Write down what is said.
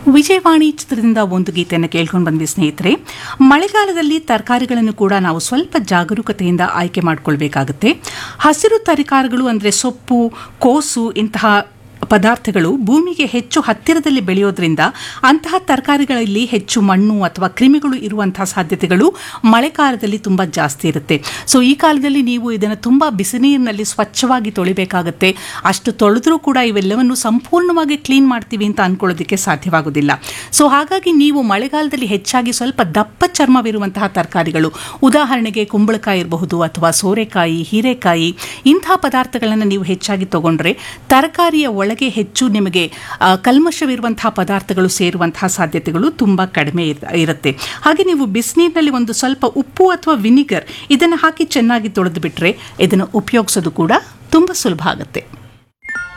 ವಿಜಯವಾಣಿ ಚಿತ್ರದಿಂದ ಒಂದು ಗೀತೆಯನ್ನು ಕೇಳ್ಕೊಂಡು ಬಂದ್ವಿ ಸ್ನೇಹಿತರೆ ಮಳೆಗಾಲದಲ್ಲಿ ತರಕಾರಿಗಳನ್ನು ಕೂಡ ನಾವು ಸ್ವಲ್ಪ ಜಾಗರೂಕತೆಯಿಂದ ಆಯ್ಕೆ ಮಾಡ್ಕೊಳ್ಬೇಕಾಗುತ್ತೆ ಹಸಿರು ತರಕಾರಿಗಳು ಅಂದರೆ ಸೊಪ್ಪು ಕೋಸು ಇಂತಹ ಪದಾರ್ಥಗಳು ಭೂಮಿಗೆ ಹೆಚ್ಚು ಹತ್ತಿರದಲ್ಲಿ ಬೆಳೆಯೋದ್ರಿಂದ ಅಂತಹ ತರಕಾರಿಗಳಲ್ಲಿ ಹೆಚ್ಚು ಮಣ್ಣು ಅಥವಾ ಕ್ರಿಮಿಗಳು ಇರುವಂತಹ ಸಾಧ್ಯತೆಗಳು ಮಳೆಗಾಲದಲ್ಲಿ ತುಂಬ ಜಾಸ್ತಿ ಇರುತ್ತೆ ಸೊ ಈ ಕಾಲದಲ್ಲಿ ನೀವು ಇದನ್ನು ತುಂಬ ಬಿಸಿ ನೀರಿನಲ್ಲಿ ಸ್ವಚ್ಛವಾಗಿ ತೊಳಿಬೇಕಾಗತ್ತೆ ಅಷ್ಟು ತೊಳೆದ್ರೂ ಕೂಡ ಇವೆಲ್ಲವನ್ನು ಸಂಪೂರ್ಣವಾಗಿ ಕ್ಲೀನ್ ಮಾಡ್ತೀವಿ ಅಂತ ಅನ್ಕೊಳ್ಳೋದಕ್ಕೆ ಸಾಧ್ಯವಾಗೋದಿಲ್ಲ ಸೊ ಹಾಗಾಗಿ ನೀವು ಮಳೆಗಾಲದಲ್ಲಿ ಹೆಚ್ಚಾಗಿ ಸ್ವಲ್ಪ ದಪ್ಪ ಚರ್ಮವಿರುವಂತಹ ತರಕಾರಿಗಳು ಉದಾಹರಣೆಗೆ ಕುಂಬಳಕಾಯಿ ಇರಬಹುದು ಅಥವಾ ಸೋರೆಕಾಯಿ ಹೀರೆಕಾಯಿ ಇಂತಹ ಪದಾರ್ಥಗಳನ್ನು ನೀವು ಹೆಚ್ಚಾಗಿ ತಗೊಂಡ್ರೆ ತರಕಾರಿಯ ಒಳಗೆ ಹೆಚ್ಚು ನಿಮಗೆ ಆ, ಕಲ್ಮಶವಿರುವಂತಹ ಪದಾರ್ಥಗಳು ಸೇರುವಂತಹ ಸಾಧ್ಯತೆಗಳು ತುಂಬ ಕಡಿಮೆ ಇರ್- ಇರುತ್ತೆ ಹಾಗೆ ನೀವು ಬಿಸಿನೀರಿನಲ್ಲಿ ಒಂದು ಸ್ವಲ್ಪ ಉಪ್ಪು ಅಥವಾ ವಿನಿಗರ್ ಇದನ್ನು ಹಾಕಿ ಚೆನ್ನಾಗಿ ತೊಳೆದು ಬಿಟ್ರೆ ಇದನ್ನು ಉಪಯೋಗಿಸೋದು ಕೂಡ ತುಂಬ ಸುಲಭ ಆಗುತ್ತೆ